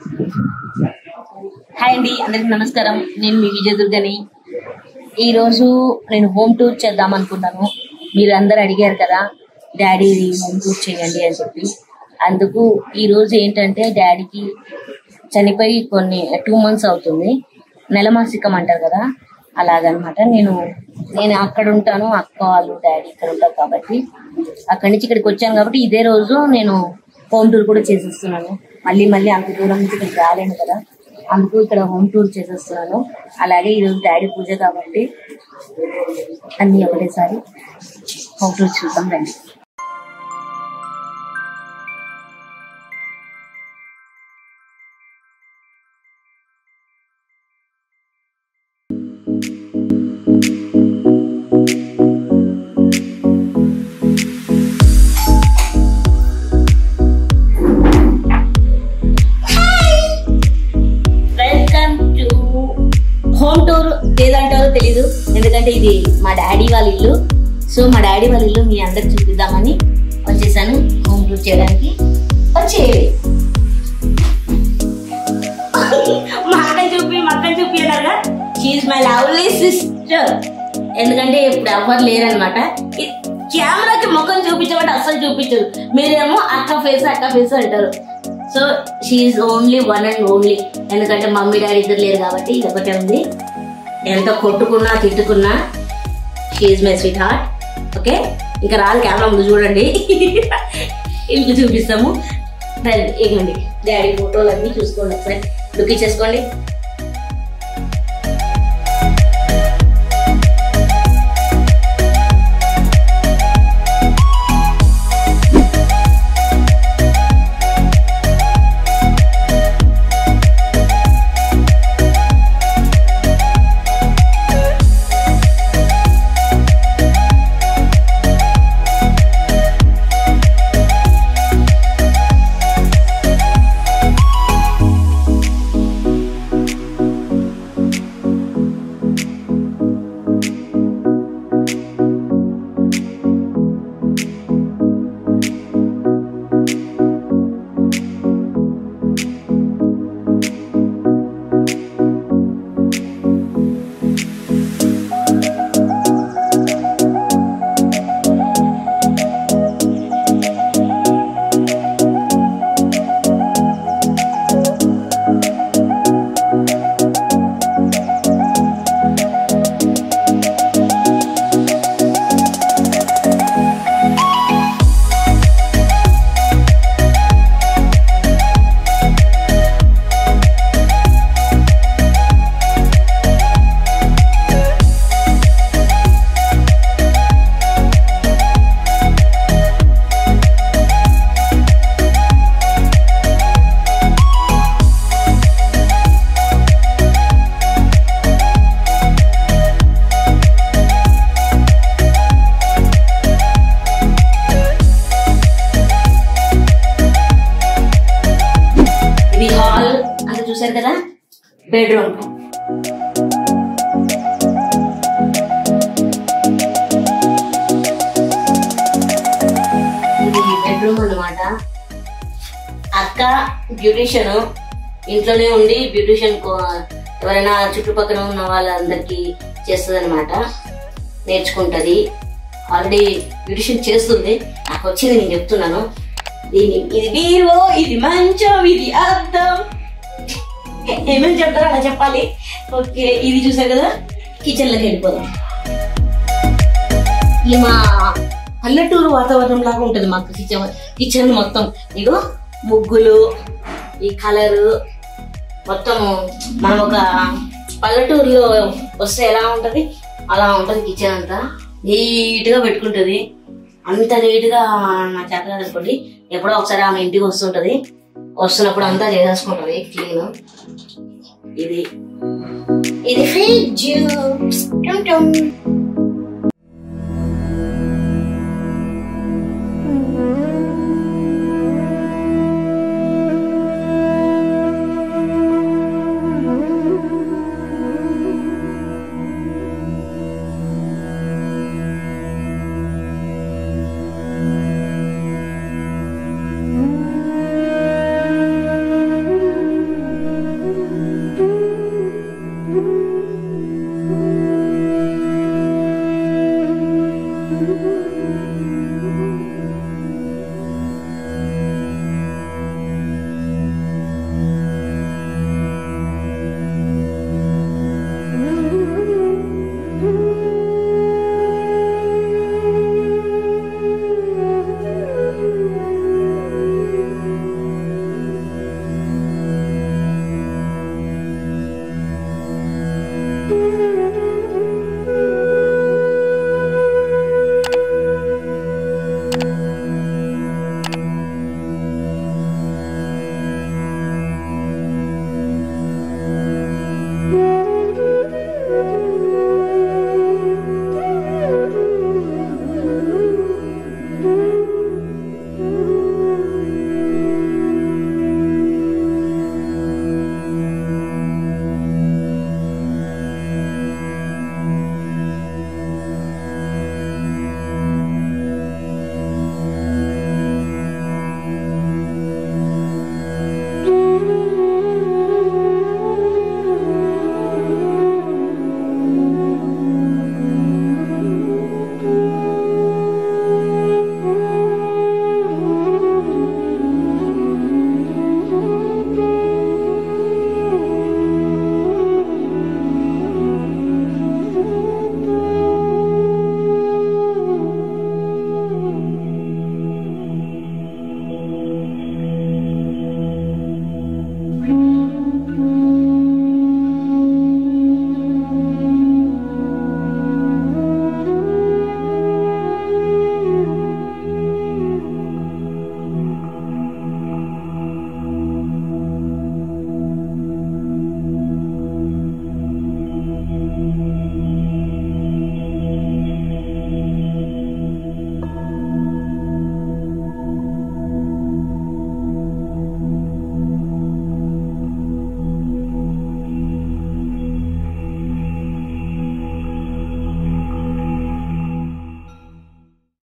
Hi అండి అందరికి నమస్కారం నేను మీ విజయదుర్గని ఈ రోజు నేను హోమ్ టూర్ చేద్దాం అనుకున్నాను మీరు అందరు అడిగారు కదా డాడీ హోమ్ టూర్ చేయండి అని చెప్పి అందుకు ఈ రోజు ఏంటంటే డాడీకి చనిపోయి కొన్ని టూ మంత్స్ అవుతుంది నెలమాసికం అంటారు కదా అలాగనమాట నేను నేను అక్కడ ఉంటాను అక్క వాళ్ళు డాడీ ఇక్కడ ఉంటారు కాబట్టి అక్కడి నుంచి ఇక్కడికి వచ్చాను కాబట్టి ఇదే రోజు నేను హోమ్ టూర్ కూడా చేసేస్తున్నాను మళ్ళీ మళ్ళీ అంత దూరం నుంచి ఇక్కడికి రాలేను కదా అందుకు ఇక్కడ హోమ్ టూర్ చేసేస్తున్నాను అలాగే ఈరోజు డాడీ పూజ కాబట్టి అన్ని ఒకటేసారి హోమ్ టూర్ చూద్దాం రండి వెల్కమ్ టు హోమ్ టూర్ ఏదంటారో తెలీదు ఎందుకంటే ఇది మా డాడీ వాళ్ళ ఇల్లు సో మా డాడీ వాళ్ళ ఇల్లు మీ అందరికి చూపిద్దామని వచ్చేసాను హోమ్ టూర్ చేయడానికి వచ్చేయండి మా అక్క చూపి మా అక్క చూపి అన్నారుగా షీఈ్ మై లవ్లీ సిస్టర్ ఎందుకంటే ఇప్పుడు ఎవరు లేరనమాట కెమెరాకి ముఖం చూపించబట్టి అస్సలు చూపించదు మీరేమో అక్క ఫేస్ అక్క ఫేస్ అంటారు so she's only one and only ఎందుకంటే మమ్మీ డాడీ ఇద్దరు లేరు కాబట్టి ఇది ఒకటే ఉంది ఎంత కొట్టుకున్నా తిట్టుకున్నా she's my sweetheart okay ఇంకా రాదు కెమెరా ముందు చూడండి ఇల్లు చూపిస్తాము రండి ఇవ్వండి డాడీ ఫోటోలు అన్నీ చూసుకోండి ఒకసారి లుక్ ఇచ్చేసుకోండి ఇది హాల్ అంత చూసారు కదా బెడ్రూమ్ ఇది బెడ్రూమ్ అన్నమాట అక్క బ్యూటిషియన్ ఇంట్లోనే ఉండి బ్యూటిషియన్ ఎవరైనా చుట్టుపక్కల ఉన్న వాళ్ళందరికీ చేస్తుంది అనమాట నేర్చుకుంటది ఆల్రెడీ బ్యూటిషియన్ చేస్తుంది నాకు వచ్చింది నేను చెప్తున్నాను దీని ఇది బీరో ఇది మంచం ఇది అద్దం ఏమేమి చెప్తారో అలా చెప్పాలి ఓకే ఇది చూసారు కదా కిచెన్ లోకి వెళ్ళిపోదాం ఇది మా పల్లెటూరు వాతావరణం లాగా ఉంటుంది మాకు కిచెన్ కిచెన్ మొత్తం ఇగో ముగ్గులు ఈ కలరు మొత్తం మనం ఒక పల్లెటూరులో వస్తే ఎలా ఉంటది అలా ఉంటది కిచెన్ అంతా నీట్ గా పెట్టుకుంటది అంత నీట్ గా నా చేత అనుకోండి ఎప్పుడో ఒకసారి ఆమె ఇంటికి వస్తుంటది వస్తున్నప్పుడు అంతా చేసేసుకుంటది క్లీన్ ఇది ఇది ఫ్రిడ్జ్ టమ్ టమ్. ఆ